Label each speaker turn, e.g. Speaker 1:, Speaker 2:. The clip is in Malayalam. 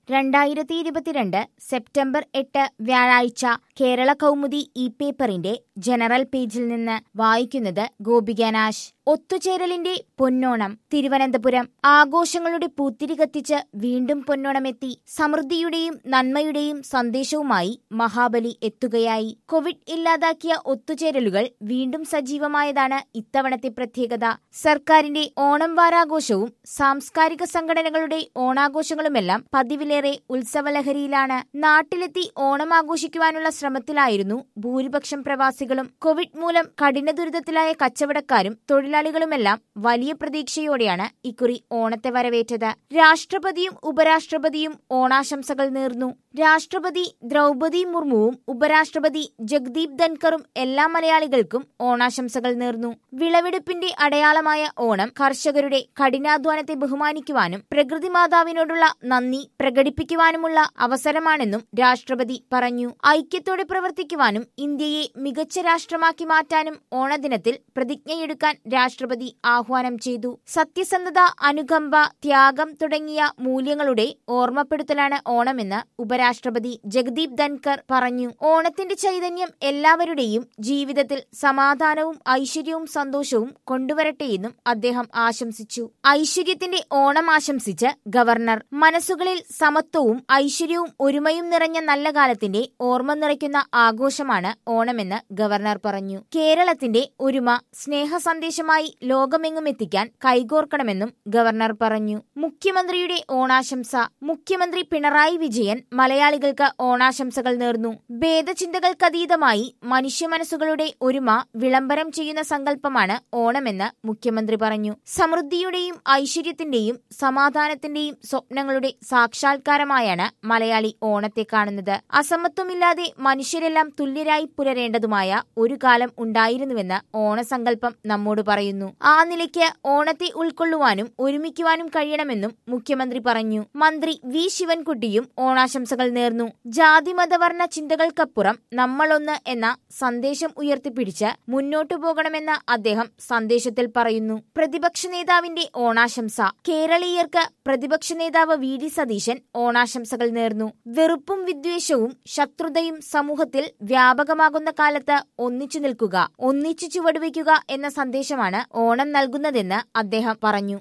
Speaker 1: രണ്ടായിരത്തി ഇരുപത്തിരണ്ട് സെപ്റ്റംബർ എട്ട് വ്യാഴാഴ്ച കേരള കൗമുദി ഇ പേപ്പറിന്റെ ജനറൽ പേജിൽ നിന്ന് വായിക്കുന്നത് ഗോപികനാശ് ഒത്തുചേരലിന്റെ പൊന്നോണം തിരുവനന്തപുരം ആഘോഷങ്ങളുടെ പൂത്തിരി കത്തിച്ച് വീണ്ടും പൊന്നോണമെത്തി സമൃദ്ധിയുടെയും നന്മയുടെയും സന്ദേശവുമായി മഹാബലി എത്തുകയായി കോവിഡ് ഇല്ലാതാക്കിയ ഒത്തുചേരലുകൾ വീണ്ടും സജീവമായതാണ് ഇത്തവണത്തെ പ്രത്യേകത സർക്കാരിന്റെ ഓണം വാരാഘോഷവും സാംസ്കാരിക സംഘടനകളുടെ ഓണാഘോഷങ്ങളുമെല്ലാം പതിവിലേറെ ഉത്സവലഹരിയിലാണ് നാട്ടിലെത്തി ഓണം ആഘോഷിക്കുവാനുള്ള ശ്രമത്തിലായിരുന്നു ഭൂരിപക്ഷം പ്രവാസികളും കോവിഡ് മൂലം കഠിന ദുരിതത്തിലായ കച്ചവടക്കാരും തൊഴിലാളികളുമെല്ലാം വലിയ പ്രതീക്ഷയോടെയാണ് ഇക്കുറി ഓണത്തെ വരവേറ്റത് രാഷ്ട്രപതിയും ഉപരാഷ്ട്രപതിയും ഓണാശംസകൾ നേർന്നു രാഷ്ട്രപതി ദ്രൗപതി മുർമുവും ഉപരാഷ്ട്രപതി ജഗ്ദീപ് ധൻകറും എല്ലാ മലയാളികൾക്കും ഓണാശംസകൾ നേർന്നു വിളവെടുപ്പിന്റെ അടയാളമായ ഓണം കർഷകരുടെ കഠിനാധ്വാനത്തെ ബഹുമാനിക്കുവാനും പ്രകൃതി മാതാവിനോടുള്ള നന്ദി പ്രകടിപ്പിക്കുവാനുമുള്ള അവസരമാണെന്നും രാഷ്ട്രപതി പറഞ്ഞു ഐക്യത്തോടെ പ്രവർത്തിക്കുവാനും ഇന്ത്യയെ മികച്ച രാഷ്ട്രമാക്കി മാറ്റാനും ഓണദിനത്തിൽ പ്രതിജ്ഞയെടുക്കാൻ രാഷ്ട്രപതി ആഹ്വാനം ചെയ്തു സത്യസന്ധത അനുകമ്പ ത്യാഗം തുടങ്ങിയ മൂല്യങ്ങളുടെ ഓർമ്മപ്പെടുത്തലാണ് ഓണമെന്ന് ഉപരാഷ്ട്രപതി ജഗദീപ് ധൻകർ പറഞ്ഞു ഓണത്തിന്റെ ചൈതന്യം എല്ലാവരുടെയും ജീവിതത്തിൽ സമാധാനവും ഐശ്വര്യവും സന്തോഷവും കൊണ്ടുവരട്ടെയെന്നും അദ്ദേഹം ആശംസിച്ചു ഐശ്വര്യത്തിന്റെ ഓണം ആശംസിച്ച് ഗവർണർ മനസ്സുകളിൽ സമത്വവും ഐശ്വര്യവും ഒരുമയും നിറഞ്ഞ നല്ല കാലത്തിന്റെ ഓർമ്മ നിറയ്ക്കുന്ന ആഘോഷമാണ് ഓണമെന്ന് ഗവർണർ പറഞ്ഞു കേരളത്തിന്റെ ഒരുമ സ്നേഹ സന്ദേശമായി ലോകമെങ്ങും എത്തിക്കാൻ കൈകോർക്കണമെന്നും ഗവർണർ പറഞ്ഞു മുഖ്യമന്ത്രിയുടെ ഓണാശംസ മുഖ്യമന്ത്രി പിണറായി വിജയൻ മലയാളികൾക്ക് ഓണാശംസകൾ നേർന്നു ഭേദചിന്തകൾക്കതീതമായി മനുഷ്യ മനസ്സുകളുടെ ഒരുമ വിളംബരം ചെയ്യുന്ന സങ്കല്പമാണ് ഓണമെന്ന് മുഖ്യമന്ത്രി പറഞ്ഞു സമൃദ്ധിയുടെയും ഐശ്വര്യത്തിന്റെയും സമാധാനത്തിന്റെയും സ്വപ്നങ്ങളുടെ സാക്ഷാത്കാരമായാണ് മലയാളി ഓണത്തെ കാണുന്നത് അസമത്വമില്ലാതെ മനുഷ്യരെല്ലാം തുല്യരായി പുലരേണ്ടതുമായ ഒരു കാലം ഉണ്ടായിരുന്നുവെന്ന് ഓണസങ്കല്പം നമ്മോട് പറയുന്നു ആ നിലയ്ക്ക് ഓണത്തെ ഉൾക്കൊള്ളുവാനും ഒരുമിക്കുവാനും കഴിയണമെന്നും മുഖ്യമന്ത്രി പറഞ്ഞു മന്ത്രി വി ശിവൻകുട്ടിയും ഓണാശംസകൾ നേർന്നു ജാതിമതവർണ്ണ ചിന്തകൾക്കപ്പുറം നമ്മളൊന്ന് എന്ന സന്ദേശം ഉയർത്തിപ്പിടിച്ച് മുന്നോട്ടു പോകണമെന്ന് അദ്ദേഹം സന്ദേശത്തിൽ പറയുന്നു പ്രതിപക്ഷ നേതാവിന്റെ ഓണാശംസ കേരളീയർക്ക് പ്രതിപക്ഷ നേതാവ് വി ഡി സതീശൻ ഓണാശംസകൾ നേർന്നു വെറുപ്പും വിദ്വേഷവും ശത്രുതയും സമൂഹത്തിൽ വ്യാപകമാകുന്ന കാലത്ത് ഒന്നിച്ചു നിൽക്കുക ഒന്നിച്ചു ചുവടുവയ്ക്കുക എന്ന സന്ദേശമാണ് ഓണം നൽകുന്നതെന്ന് അദ്ദേഹം പറഞ്ഞു